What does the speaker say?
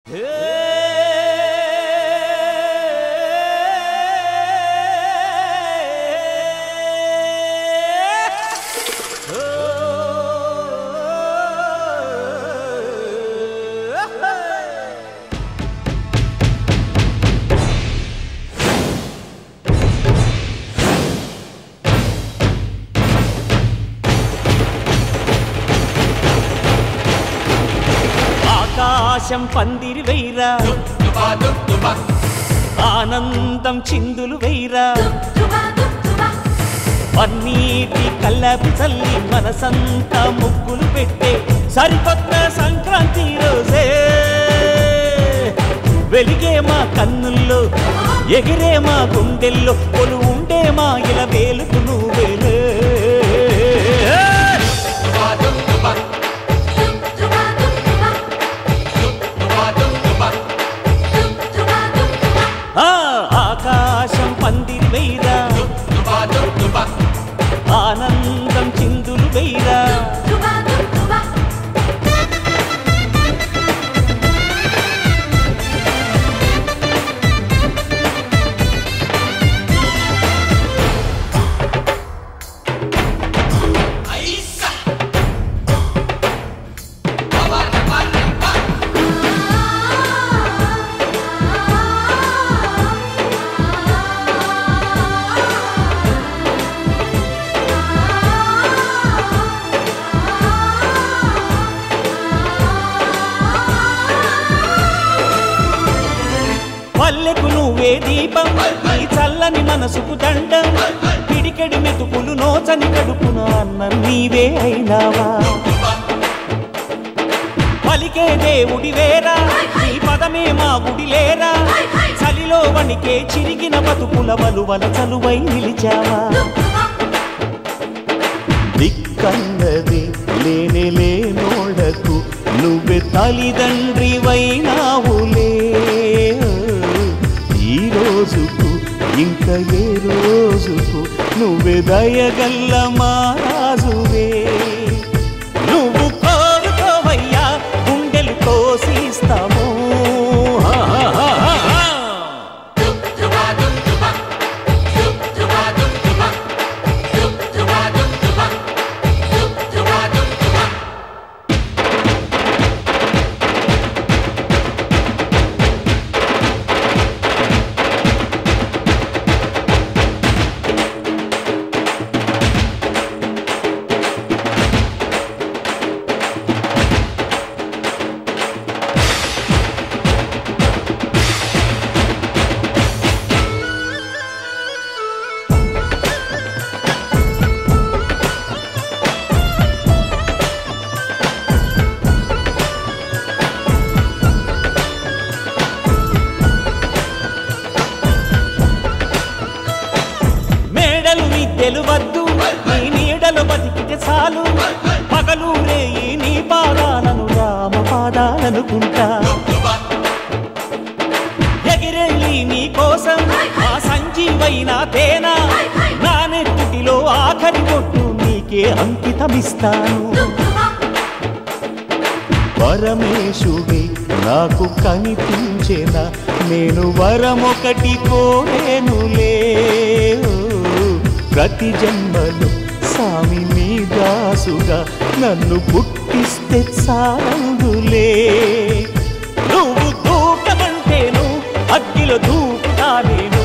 ఆకాశం పందిరి వెయ్యరా ఆనందం చిందులు వెయ్యరా పన్నీటి కల్లాపి చల్లి మనసంతా ముగ్గులు పెట్టే సరికొత్త సంక్రాంతి రోజే వెలిగే మా కన్నుల్లో ఎగిరే మా గుండెల్లో కొలు ఉండే మా ఇల వేలుకు నువ్వేలే ఆ, ఆకాశం పందిరి వెయ్యరా ఆనందం చిందులు వెయ్యరా పల్లెకు నువ్వే దీపం నీ చల్లని మనసుకు దండం పిడికెడి మెతుకులు నోచని కడుపున అన్న నీవే అయినావా పలికే దేవుడి వేరా నీ పదమే మా గుడి లేరా చలిలో వణికే చిరిగిన బతుకుల వలువల చలువై నిలిచావా దిక్కన్నది లేనే లేనోడకు నువ్వే తల్లిదండ్రి వైనావులే ఈ రోజుకు ఇంకా ఏ రోజుకు నువ్వే దయగల్ల మారాజువే నువ్వు కోరుకోవయ్యా గుండెలు కోసిస్తాము హా, హా, హా, హా, హా. మేడలు మిద్దెలు వద్దు నీ నీడలు బతికితే చాలు పగలు రేయి నీ పాదాలను రామ పాదాలనుకుంటా ఎగిరెళ్ళి నీ కోసం ఆ సంజీవైన తేనా నా నెత్తుటిలో ఆఖరి కొట్టు నీకే అంకితమిస్తాను పరమేశుడే నాకు కనిపించేనా నేను వరమొకటి కోరేనులే ప్రతి జన్మలు స్వామి నీ దాసుగా నన్ను పుట్టిస్తే చాలులే నువ్వు దూకమంటేను అగ్గిలో దూకుతా నేను